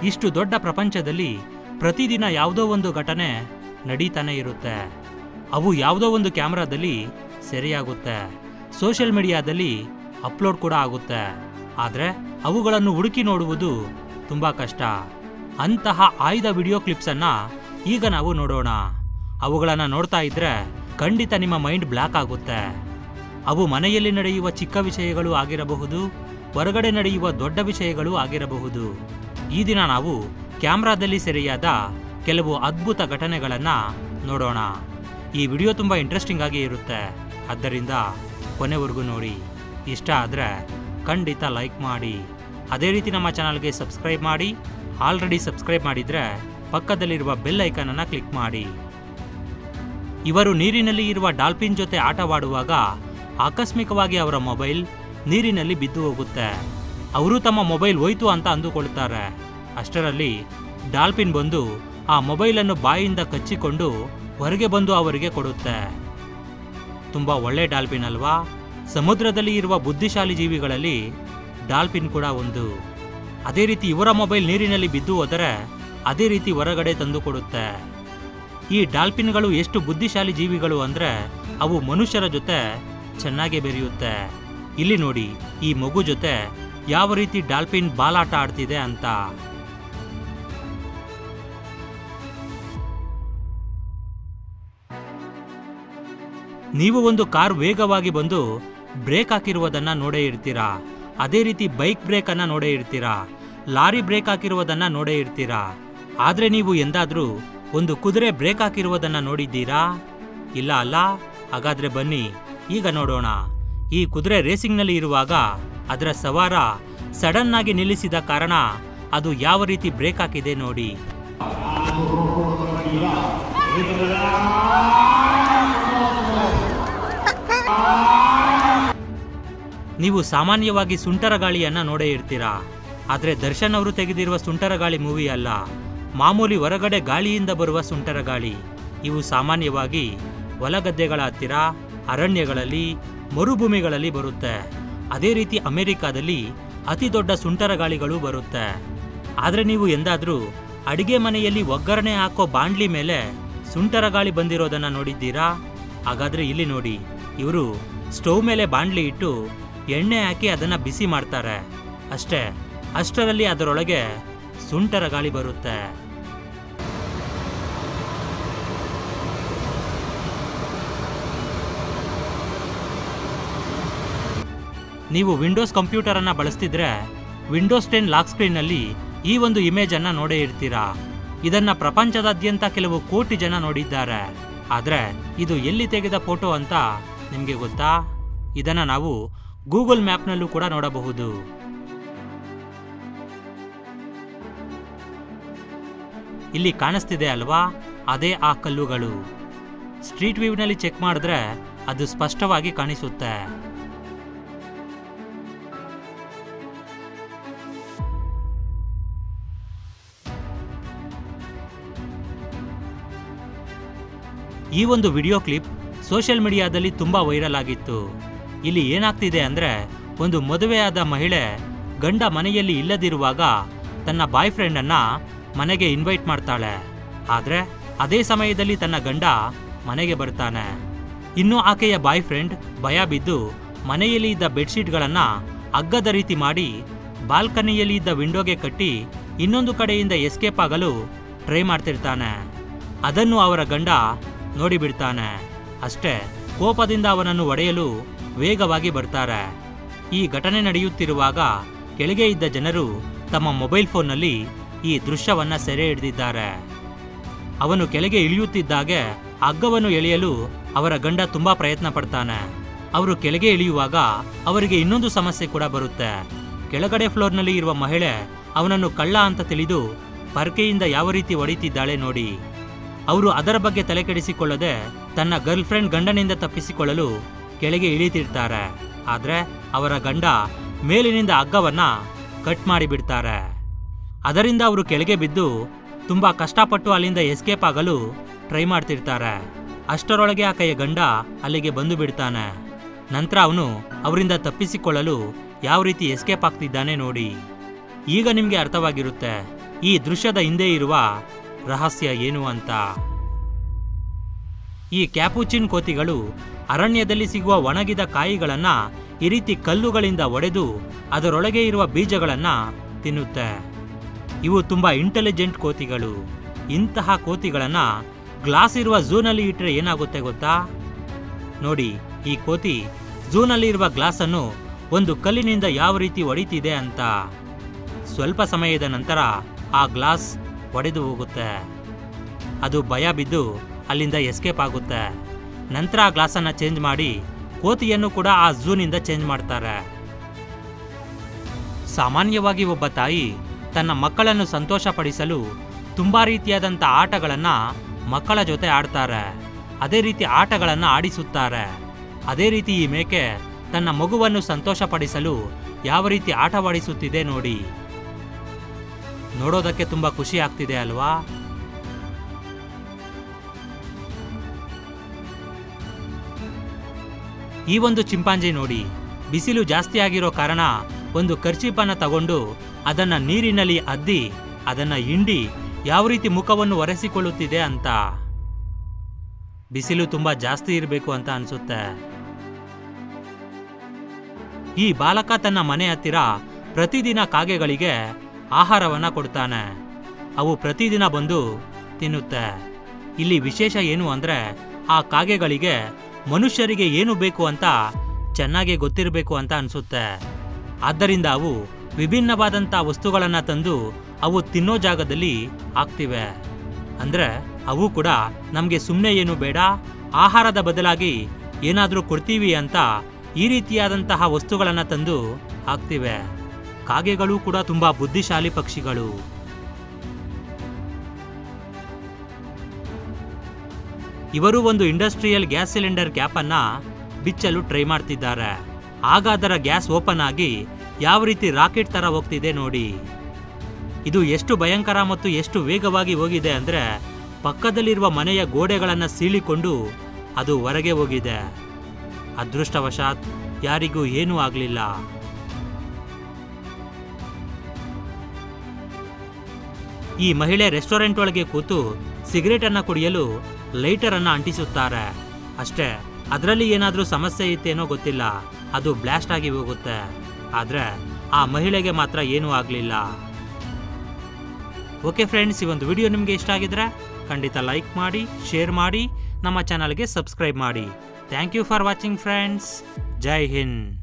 ಇಷ್ಟು ದೊಡ್ಡ ಪ್ರಪಂಚದಲ್ಲಿ ಪ್ರತಿದಿನ ಯಾವುದೋ ಒಂದು ಘಟನೆ ನಡೀತಾನೆ ಇರುತ್ತೆ ಅವು ಯಾವುದೋ ಒಂದು ಕ್ಯಾಮ್ರಾದಲ್ಲಿ ಸೆರೆಯಾಗುತ್ತೆ ಸೋಷಿಯಲ್ ಮೀಡಿಯಾದಲ್ಲಿ ಅಪ್ಲೋಡ್ ಕೂಡ ಆಗುತ್ತೆ ಆದರೆ ಅವುಗಳನ್ನು ಹುಡುಕಿ ನೋಡುವುದು ತುಂಬ ಕಷ್ಟ ಅಂತಹ ಆಯ್ದ ವಿಡಿಯೋ ಕ್ಲಿಪ್ಸನ್ನು ಈಗ ನಾವು ನೋಡೋಣ ಅವುಗಳನ್ನು ನೋಡ್ತಾ ಇದ್ರೆ ಖಂಡಿತ ನಿಮ್ಮ ಮೈಂಡ್ ಬ್ಲ್ಯಾಕ್ ಆಗುತ್ತೆ ಅವು ಮನೆಯಲ್ಲಿ ನಡೆಯುವ ಚಿಕ್ಕ ವಿಷಯಗಳು ಆಗಿರಬಹುದು ಹೊರಗಡೆ ನಡೆಯುವ ದೊಡ್ಡ ವಿಷಯಗಳು ಆಗಿರಬಹುದು ಈ ದಿನ ನಾವು ಕ್ಯಾಮ್ರಾದಲ್ಲಿ ಸೆರೆಯಾದ ಕೆಲವು ಅದ್ಭುತ ಘಟನೆಗಳನ್ನು ನೋಡೋಣ ಈ ವಿಡಿಯೋ ತುಂಬ ಇಂಟ್ರೆಸ್ಟಿಂಗ್ ಆಗಿ ಇರುತ್ತೆ ಆದ್ದರಿಂದ ಕೊನೆವರೆಗೂ ನೋಡಿ ಇಷ್ಟ ಆದರೆ ಖಂಡಿತ ಲೈಕ್ ಮಾಡಿ ಅದೇ ರೀತಿ ನಮ್ಮ ಚಾನಲ್ಗೆ ಸಬ್ಸ್ಕ್ರೈಬ್ ಮಾಡಿ ಆಲ್ರೆಡಿ ಸಬ್ಸ್ಕ್ರೈಬ್ ಮಾಡಿದರೆ ಪಕ್ಕದಲ್ಲಿರುವ ಬೆಲ್ ಐಕನನ್ನು ಕ್ಲಿಕ್ ಮಾಡಿ ಇವರು ನೀರಿನಲ್ಲಿ ಇರುವ ಡಾಲ್ಫಿನ್ ಜೊತೆ ಆಟವಾಡುವಾಗ ಆಕಸ್ಮಿಕವಾಗಿ ಅವರ ಮೊಬೈಲ್ ನೀರಿನಲ್ಲಿ ಬಿದ್ದು ಹೋಗುತ್ತೆ ಅವರು ತಮ್ಮ ಮೊಬೈಲ್ ಹೋಯ್ತು ಅಂತ ಅಂದುಕೊಳ್ತಾರೆ ಅಷ್ಟರಲ್ಲಿ ಡಾಲ್ಫಿನ್ ಬಂದು ಆ ಮೊಬೈಲನ್ನು ಬಾಯಿಂದ ಕಚ್ಚಿಕೊಂಡು ಹೊರಗೆ ಬಂದು ಅವರಿಗೆ ಕೊಡುತ್ತೆ ತುಂಬ ಒಳ್ಳೆ ಡಾಲ್ಫಿನ್ ಅಲ್ವಾ ಸಮುದ್ರದಲ್ಲಿ ಇರುವ ಬುದ್ಧಿಶಾಲಿ ಜೀವಿಗಳಲ್ಲಿ ಡಾಲ್ಫಿನ್ ಕೂಡ ಒಂದು ಅದೇ ರೀತಿ ಇವರ ಮೊಬೈಲ್ ನೀರಿನಲ್ಲಿ ಬಿದ್ದು ಹೋದರೆ ಅದೇ ರೀತಿ ಹೊರಗಡೆ ತಂದು ಕೊಡುತ್ತೆ ಈ ಡಾಲ್ಫಿನ್ಗಳು ಎಷ್ಟು ಬುದ್ಧಿಶಾಲಿ ಜೀವಿಗಳು ಅಂದ್ರೆ ಅವು ಮನುಷ್ಯರ ಜೊತೆ ಚೆನ್ನಾಗಿ ಬೆರೆಯುತ್ತೆ ಇಲ್ಲಿ ನೋಡಿ ಈ ಮಗು ಜೊತೆ ಯಾವ ರೀತಿ ಡಾಲ್ಫಿನ್ ಬಾಲಾಟ ಆಡ್ತಿದೆ ಅಂತ ನೀವು ಒಂದು ಕಾರ್ ವೇಗವಾಗಿ ಬಂದು ಬ್ರೇಕ್ ಹಾಕಿರುವುದನ್ನ ನೋಡೇ ಇರ್ತೀರಾ ಅದೇ ರೀತಿ ಬೈಕ್ ಬ್ರೇಕ್ ಅನ್ನ ನೋಡೇ ಇರ್ತೀರಾ ಲಾರಿ ಬ್ರೇಕ್ ಹಾಕಿರುವುದನ್ನ ನೋಡೇ ಇರ್ತೀರಾ ಆದ್ರೆ ನೀವು ಎಂದಾದ್ರೂ ಒಂದು ಕುದುರೆ ಬ್ರೇಕ್ ಹಾಕಿರುವುದನ್ನ ನೋಡಿದ್ದೀರಾ ಇಲ್ಲ ಅಲ್ಲ ಹಾಗಾದ್ರೆ ಬನ್ನಿ ಈಗ ನೋಡೋಣ ಈ ಕುದುರೆ ರೇಸಿಂಗ್ನಲ್ಲಿ ಇರುವಾಗ ಅದರ ಸವಾರ ಸಡನ್ ಆಗಿ ನಿಲ್ಲಿಸಿದ ಕಾರಣ ಅದು ಯಾವ ರೀತಿ ಬ್ರೇಕ್ ಹಾಕಿದೆ ನೋಡಿ ನೀವು ಸಾಮಾನ್ಯವಾಗಿ ಸುಂಟರ ಗಾಳಿಯನ್ನ ನೋಡೇ ಇರ್ತೀರಾ ಆದ್ರೆ ದರ್ಶನ್ ಅವರು ತೆಗೆದಿರುವ ಸುಂಟರ ಗಾಳಿ ಮೂವಿ ಅಲ್ಲ ಮಾಮೂಲಿ ಹೊರಗಡೆ ಗಾಳಿಯಿಂದ ಬರುವ ಸುಂಟರ ಗಾಳಿ ಇವು ಸಾಮಾನ್ಯವಾಗಿ ಹೊಲಗದ್ದೆಗಳ ಹತ್ತಿರ ಅರಣ್ಯಗಳಲ್ಲಿ ಮರುಭೂಮಿಗಳಲ್ಲಿ ಬರುತ್ತೆ ಅದೇ ರೀತಿ ಅಮೆರಿಕಾದಲ್ಲಿ ಅತಿ ದೊಡ್ಡ ಸುಂಟರ ಗಾಳಿಗಳು ಬರುತ್ತೆ ಆದರೆ ನೀವು ಎಂದಾದ್ರೂ ಅಡಿಗೆ ಮನೆಯಲ್ಲಿ ಒಗ್ಗರಣೆ ಹಾಕೋ ಬಾಂಡ್ಲಿ ಮೇಲೆ ಸುಂಟರ ಗಾಳಿ ಬಂದಿರೋದನ್ನ ನೋಡಿದ್ದೀರಾ ಹಾಗಾದ್ರೆ ಇಲ್ಲಿ ನೋಡಿ ಇವರು ಸ್ಟವ್ ಮೇಲೆ ಬಾಂಡ್ಲಿ ಇಟ್ಟು ಎಣ್ಣೆ ಹಾಕಿ ಅದನ್ನ ಬಿಸಿ ಮಾಡ್ತಾರೆ ಅಷ್ಟೇ ಅಷ್ಟರಲ್ಲಿ ಅದರೊಳಗೆ ಸುಂಟರ ಗಾಳಿ ಬರುತ್ತೆ ನೀವು ವಿಂಡೋಸ್ ಕಂಪ್ಯೂಟರ್ ಅನ್ನ ಬಳಸ್ತಿದ್ರೆ ವಿಂಡೋಸ್ ಟೆನ್ ಲಾಕ್ ಸ್ಕ್ರೀನ್ನಲ್ಲಿ ಈ ಒಂದು ಇಮೇಜ್ ಅನ್ನ ನೋಡೇ ಇರ್ತೀರಾ ಇದನ್ನ ಪ್ರಪಂಚದಾದ್ಯಂತ ಕೆಲವು ಕೋಟಿ ಜನ ನೋಡಿದ್ದಾರೆ ಆದ್ರೆ ಇದು ಎಲ್ಲಿ ತೆಗೆದ ಫೋಟೋ ಅಂತ ನಿಮ್ಗೆ ಗೊತ್ತಾ ಇದನ್ನ ನಾವು ಗೂಗಲ್ ಮ್ಯಾಪ್ನಲ್ಲೂ ಕೂಡ ನೋಡಬಹುದು ಇಲ್ಲಿ ಕಾಣಿಸ್ತಿದೆ ಅಲ್ವಾ ಅದೇ ಆ ಕಲ್ಲುಗಳು ಸ್ಟ್ರೀಟ್ ವ್ಯೂನಲ್ಲಿ ಚೆಕ್ ಮಾಡಿದ್ರೆ ಅದು ಸ್ಪಷ್ಟವಾಗಿ ಕಾಣಿಸುತ್ತೆ ಈ ಒಂದು ವಿಡಿಯೋ ಕ್ಲಿಪ್ ಸೋಷಿಯಲ್ ಮೀಡಿಯಾದಲ್ಲಿ ತುಂಬಾ ವೈರಲ್ ಆಗಿತ್ತು ಇಲ್ಲಿ ಏನಾಗ್ತಿದೆ ಅಂದ್ರೆ ಒಂದು ಮದುವೆಯಾದ ಮಹಿಳೆ ಗಂಡ ಮನೆಯಲ್ಲಿ ಇಲ್ಲದಿರುವಾಗ ತನ್ನ ಬಾಯ್ ಫ್ರೆಂಡ್ ಅನ್ನ ಮನೆಗೆ ಇನ್ವೈಟ್ ಮಾಡ್ತಾಳೆ ಆದ್ರೆ ಅದೇ ಸಮಯದಲ್ಲಿ ತನ್ನ ಗಂಡ ಮನೆಗೆ ಬರ್ತಾನೆ ಇನ್ನು ಆಕೆಯ ಬಾಯ್ ಫ್ರೆಂಡ್ ಭಯ ಬಿದ್ದು ಮನೆಯಲ್ಲಿ ಇದ್ದ ಬೆಡ್ಶೀಟ್ಗಳನ್ನ ಹಗ್ಗದ ರೀತಿ ಮಾಡಿ ಬಾಲ್ಕನಿಯಲ್ಲಿ ಇದ್ದ ವಿಂಡೋಗೆ ಕಟ್ಟಿ ಇನ್ನೊಂದು ಕಡೆಯಿಂದ ಎಸ್ಕೇಪ್ ಆಗಲು ಟ್ರೈ ಮಾಡ್ತಿರ್ತಾನೆ ಅದನ್ನು ಅವರ ಗಂಡ ನೋಡಿಬಿಡ್ತಾನೆ ಅಷ್ಟೇ ಕೋಪದಿಂದ ಅವನನ್ನು ಒಡೆಯಲು ವೇಗವಾಗಿ ಬರ್ತಾರೆ ಈ ಘಟನೆ ನಡೆಯುತ್ತಿರುವಾಗ ಕೆಳಗೆ ಇದ್ದ ಜನರು ತಮ್ಮ ಮೊಬೈಲ್ ಫೋನ್ನಲ್ಲಿ ಈ ದೃಶ್ಯವನ್ನ ಸೆರೆ ಹಿಡಿದಿದ್ದಾರೆ ಅವನು ಕೆಳಗೆ ಇಳಿಯುತ್ತಿದ್ದಾಗೆ ಹಗ್ಗವನ್ನು ಎಳೆಯಲು ಅವರ ಗಂಡ ತುಂಬಾ ಪ್ರಯತ್ನ ಪಡ್ತಾನೆ ಅವರು ಕೆಳಗೆ ಇಳಿಯುವಾಗ ಅವರಿಗೆ ಇನ್ನೊಂದು ಸಮಸ್ಯೆ ಕೂಡ ಬರುತ್ತೆ ಕೆಳಗಡೆ ಫ್ಲೋರ್ನಲ್ಲಿ ಇರುವ ಮಹಿಳೆ ಅವನನ್ನು ಕಳ್ಳ ಅಂತ ತಿಳಿದು ಪರ್ಕೆಯಿಂದ ಯಾವ ರೀತಿ ಹೊಡಿತಿದ್ದಾಳೆ ನೋಡಿ ಅವರು ಅದರ ಬಗ್ಗೆ ತಲೆ ಕೆಡಿಸಿಕೊಳ್ಳದೆ ತನ್ನ ಗರ್ಲ್ ಫ್ರೆಂಡ್ ಗಂಡನಿಂದ ತಪ್ಪಿಸಿಕೊಳ್ಳಲು ಕೆಳಗೆ ಇಳಿತಿರ್ತಾರೆ ಆದ್ರೆ ಅವರ ಗಂಡ ಮೇಲಿನಿಂದ ಹಗ್ಗವನ್ನ ಕಟ್ ಮಾಡಿಬಿಡ್ತಾರೆ ಅದರಿಂದ ಅವರು ಕೆಳಗೆ ಬಿದ್ದು ತುಂಬಾ ಕಷ್ಟಪಟ್ಟು ಅಲ್ಲಿಂದ ಎಸ್ಕೇಪ್ ಆಗಲು ಟ್ರೈ ಮಾಡ್ತಿರ್ತಾರೆ ಅಷ್ಟರೊಳಗೆ ಆಕೆಯ ಗಂಡ ಅಲ್ಲಿಗೆ ಬಂದು ಬಿಡ್ತಾನೆ ನಂತರ ಅವನು ಅವರಿಂದ ತಪ್ಪಿಸಿಕೊಳ್ಳಲು ಯಾವ ರೀತಿ ಎಸ್ಕೇಪ್ ಆಗ್ತಿದ್ದಾನೆ ನೋಡಿ ಈಗ ನಿಮಗೆ ಅರ್ಥವಾಗಿರುತ್ತೆ ಈ ದೃಶ್ಯದ ಹಿಂದೆ ಇರುವ ರಹಸ್ಯ ಏನು ಅಂತ ಈ ಕ್ಯಾಪುಚಿನ್ ಕೋತಿಗಳು ಅರಣ್ಯದಲ್ಲಿ ಸಿಗುವ ಒಣಗಿದ ಕಾಯಿಗಳನ್ನ ಈ ರೀತಿ ಕಲ್ಲುಗಳಿಂದ ಒಡೆದು ಅದರೊಳಗೆ ಇರುವ ಬೀಜಗಳನ್ನ ತಿನ್ನುತ್ತೆ ಇವು ತುಂಬಾ ಇಂಟೆಲಿಜೆಂಟ್ ಕೋತಿಗಳು ಇಂತಹ ಕೋತಿಗಳನ್ನ ಗ್ಲಾಸ್ ಇರುವ ಝೂನಲ್ಲಿ ಇಟ್ಟರೆ ಏನಾಗುತ್ತೆ ಗೊತ್ತಾ ನೋಡಿ ಈ ಕೋತಿ ಝೂನಲ್ಲಿ ಇರುವ ಗ್ಲಾಸನ್ನು ಒಂದು ಕಲ್ಲಿನಿಂದ ಯಾವ ರೀತಿ ಒಡಿತಿದೆ ಅಂತ ಸ್ವಲ್ಪ ಸಮಯದ ನಂತರ ಆ ಗ್ಲಾಸ್ ಒಡೆದು ಹೋಗುತ್ತೆ ಅದು ಭಯ ಬಿದ್ದು ಅಲ್ಲಿಂದ ಎಸ್ಕೇಪ್ ಆಗುತ್ತೆ ನಂತರ ಆ ಗ್ಲಾಸನ್ನು ಚೇಂಜ್ ಮಾಡಿ ಕೋತಿಯನ್ನು ಕೂಡ ಆ ಝೂನಿಂದ ಚೇಂಜ್ ಮಾಡ್ತಾರೆ ಸಾಮಾನ್ಯವಾಗಿ ಒಬ್ಬ ತಾಯಿ ತನ್ನ ಮಕ್ಕಳನ್ನು ಸಂತೋಷಪಡಿಸಲು ತುಂಬಾ ರೀತಿಯಾದಂಥ ಆಟಗಳನ್ನ ಮಕ್ಕಳ ಜೊತೆ ಆಡ್ತಾರೆ ಅದೇ ರೀತಿ ಆಟಗಳನ್ನ ಆಡಿಸುತ್ತಾರೆ ಅದೇ ರೀತಿ ಈ ಮೇಕೆ ತನ್ನ ಮಗುವನ್ನು ಸಂತೋಷಪಡಿಸಲು ಯಾವ ರೀತಿ ಆಟವಾಡಿಸುತ್ತಿದೆ ನೋಡಿ ನೋಡೋದಕ್ಕೆ ತುಂಬಾ ಖುಷಿ ಆಗ್ತಿದೆ ಅಲ್ವಾ ಈ ಒಂದು ಚಿಂಪಾಂಜಿ ನೋಡಿ ಬಿಸಿಲು ಜಾಸ್ತಿ ಆಗಿರೋ ಕಾರಣ ಒಂದು ಕರ್ಚೀಪನ್ನ ತಗೊಂಡು ಅದನ್ನ ನೀರಿನಲ್ಲಿ ಅದ್ದಿ ಅದನ್ನ ಹಿಂಡಿ ಯಾವ ರೀತಿ ಮುಖವನ್ನು ಒರೆಸಿಕೊಳ್ಳುತ್ತಿದೆ ಅಂತ ಬಿಸಿಲು ತುಂಬಾ ಜಾಸ್ತಿ ಇರಬೇಕು ಅಂತ ಅನ್ಸುತ್ತೆ ಈ ಬಾಲಕ ತನ್ನ ಮನೆ ಹತ್ತಿರ ಪ್ರತಿದಿನ ಕಾಗೆಗಳಿಗೆ ಆಹಾರವನ್ನ ಕೊಡ್ತಾನೆ ಅವು ಪ್ರತಿದಿನ ಬಂದು ತಿನ್ನುತ್ತೆ ಇಲ್ಲಿ ವಿಶೇಷ ಏನು ಅಂದ್ರೆ ಆ ಕಾಗೆಗಳಿಗೆ ಮನುಷ್ಯರಿಗೆ ಏನು ಬೇಕು ಅಂತ ಚೆನ್ನಾಗಿ ಗೊತ್ತಿರಬೇಕು ಅಂತ ಅನ್ಸುತ್ತೆ ಆದ್ದರಿಂದ ಅವು ವಿಭಿನ್ನವಾದಂಥ ವಸ್ತುಗಳನ್ನ ತಂದು ಅವು ತಿನ್ನೋ ಜಾಗದಲ್ಲಿ ಹಾಕ್ತಿವೆ ಅಂದ್ರೆ ಅವು ಕೂಡ ನಮಗೆ ಸುಮ್ಮನೆ ಏನು ಬೇಡ ಆಹಾರದ ಬದಲಾಗಿ ಏನಾದರೂ ಕೊಡ್ತೀವಿ ಅಂತ ಈ ರೀತಿಯಾದಂತಹ ವಸ್ತುಗಳನ್ನ ತಂದು ಹಾಕ್ತಿವೆ ಕಾಗೆಗಳು ಕೂಡ ತುಂಬಾ ಬುದ್ಧಿಶಾಲಿ ಪಕ್ಷಿಗಳು ಇವರು ಒಂದು ಇಂಡಸ್ಟ್ರಿಯಲ್ ಗ್ಯಾಸ್ ಸಿಲಿಂಡರ್ ಕ್ಯಾಪ್ ಅನ್ನ ಬಿಚ್ಚಲು ಟ್ರೈ ಮಾಡ್ತಿದ್ದಾರೆ ಆಗ ಅದರ ಗ್ಯಾಸ್ ಓಪನ್ ಆಗಿ ಯಾವ ರೀತಿ ರಾಕೆಟ್ ತರ ಹೋಗ್ತಿದೆ ನೋಡಿ ಇದು ಎಷ್ಟು ಭಯಂಕರ ಮತ್ತು ಎಷ್ಟು ವೇಗವಾಗಿ ಹೋಗಿದೆ ಅಂದ್ರೆ ಪಕ್ಕದಲ್ಲಿರುವ ಮನೆಯ ಗೋಡೆಗಳನ್ನ ಸೀಳಿಕೊಂಡು ಅದು ಹೊರಗೆ ಹೋಗಿದೆ ಅದೃಷ್ಟವಶಾತ್ ಯಾರಿಗೂ ಏನೂ ಆಗಲಿಲ್ಲ ಈ ಮಹಿಳೆ ರೆಸ್ಟೋರೆಂಟ್ ಒಳಗೆ ಕೂತು ಸಿಗರೇಟ್ ಅನ್ನ ಕುಡಿಯಲು ಲೈಟರ್ ಅನ್ನ ಅಂಟಿಸುತ್ತಾರೆ ಅಷ್ಟೇ ಅದರಲ್ಲಿ ಏನಾದರೂ ಸಮಸ್ಯೆ ಇತ್ತೇನೋ ಗೊತ್ತಿಲ್ಲ ಅದು ಬ್ಲಾಸ್ಟ್ ಆಗಿ ಹೋಗುತ್ತೆ ಆದ್ರೆ ಆ ಮಹಿಳೆಗೆ ಮಾತ್ರ ಏನೂ ಆಗಲಿಲ್ಲ ಓಕೆ ಫ್ರೆಂಡ್ಸ್ ಈ ಒಂದು ವಿಡಿಯೋ ನಿಮಗೆ ಇಷ್ಟ ಆಗಿದ್ರೆ ಖಂಡಿತ ಲೈಕ್ ಮಾಡಿ ಶೇರ್ ಮಾಡಿ ನಮ್ಮ ಚಾನಲ್ಗೆ ಸಬ್ಸ್ಕ್ರೈಬ್ ಮಾಡಿ thank you for watching friends ಜೈ ಹಿಂದ್